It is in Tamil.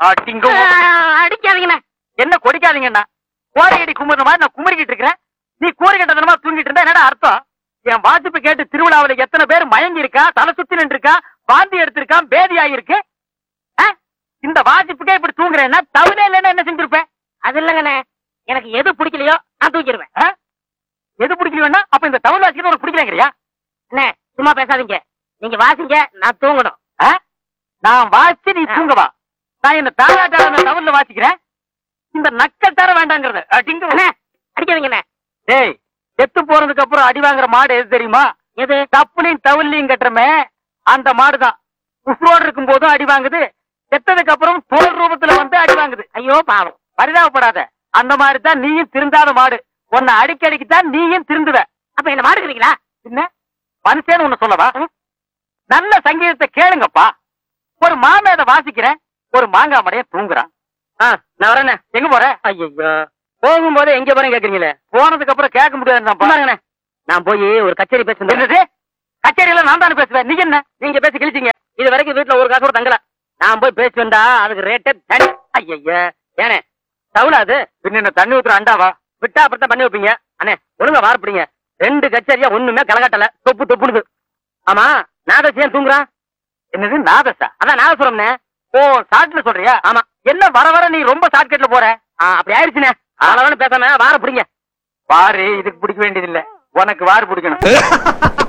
அடிங்க அடிக்காதீங்கண்ணே என்ன கொடிக்காதீங்கண்ணா கோரை அடி குமுற மாதிரி நான் குமரிக்கிட்டு இருக்கிறேன் நீ கூரை கட்டதனமா தூங்கிட்டு இருந்தா என்னடா அர்த்தம் என் வாசிப்பு கேட்டு திருவிழாவுல எத்தனை பேர் மயங்கி இருக்கா தலை சுத்தி நின்று இருக்கா வாந்தி எடுத்திருக்கான் பேதி ஆகிருக்கு ஆ? இந்த வாசிப்புக்கே இப்படி தூங்குறேன்னா தவிர இல்லைன்னா என்ன செஞ்சிருப்பேன் அது இல்லைங்கண்ணே எனக்கு எது பிடிக்கலையோ நான் தூக்கிடுவேன் ஆ? எது பிடிக்கலன்னா அப்ப இந்த தவறு வாசிக்கிறது உனக்கு பிடிக்கலங்கிறியா அண்ணே சும்மா பேசாதீங்க நீங்க வாசிங்க நான் தூங்கணும் ஆ? நான் வாசிச்சு நீ தூங்கவா நான் என்ன தாராட்டார அந்த தவறுல வாசிக்கிறேன் இந்த நக்கல் தர வேண்டாங்கிறது அடிங்க அண்ணே அடிக்காதீங்கண்ணே டேய் செத்து போறதுக்கு அப்புறம் அடி வாங்குற மாடு எது தெரியுமா எது தப்புலையும் தவிலையும் கட்டுறமே அந்த மாடுதான் உசுரோடு இருக்கும் போதும் அடி வாங்குது செத்ததுக்கு அப்புறம் தோல் ரூபத்துல வந்து அடி வாங்குது ஐயோ பாவம் பரிதாபப்படாத அந்த மாதிரி தான் நீயும் திருந்தாத மாடு உன்னை அடிக்கடிக்கு தான் நீயும் திருந்துவ அப்ப என்ன மாடுக்கிறீங்களா என்ன மனுஷன்னு ஒண்ணு சொல்லவா நல்ல சங்கீதத்தை கேளுங்கப்பா ஒரு மாமேத வாசிக்கிறேன் ஒரு மாங்காய் மடைய தூங்குறான் நான் வரேன் எங்க போற ஐயோ போகும்போது எங்க போறேன் கேக்குறீங்களே போனதுக்கு அப்புறம் கேட்க முடியாது நான் போய் ஒரு கச்சேரி பேசுறேன் என்னது கச்சேரியில நான் தானே பேசுவேன் நீங்க என்ன நீங்க பேசி கிழிச்சீங்க இது வரைக்கும் வீட்டுல ஒரு காசு கூட தங்கல நான் போய் பேசி வந்தா அதுக்கு ரேட்டே தனி ஐயா ஏனே தவுலாது பின்ன என்ன தண்ணி ஊத்துற அண்டாவா விட்டா அப்படித்தான் பண்ணி வைப்பீங்க அண்ணே ஒழுங்கா வார்ப்பிடிங்க ரெண்டு கச்சேரியா ஒண்ணுமே கலகட்டல தொப்பு தொப்புனுது ஆமா நாதஸ் ஏன் தூங்குறான் என்னது நாதஸா அதான் நாதசுரம்னே ஓ ஷார்ட்ல சொல்றியா ஆமா என்ன வர வர நீ ரொம்ப ஷார்ட்கட்ல போற ஆ, அப்படி ஆயிடுச்சுனே அதனால பேசாம வார பிடிங்க வாரு இதுக்கு பிடிக்க வேண்டியது இல்ல உனக்கு வாரு பிடிக்கணும்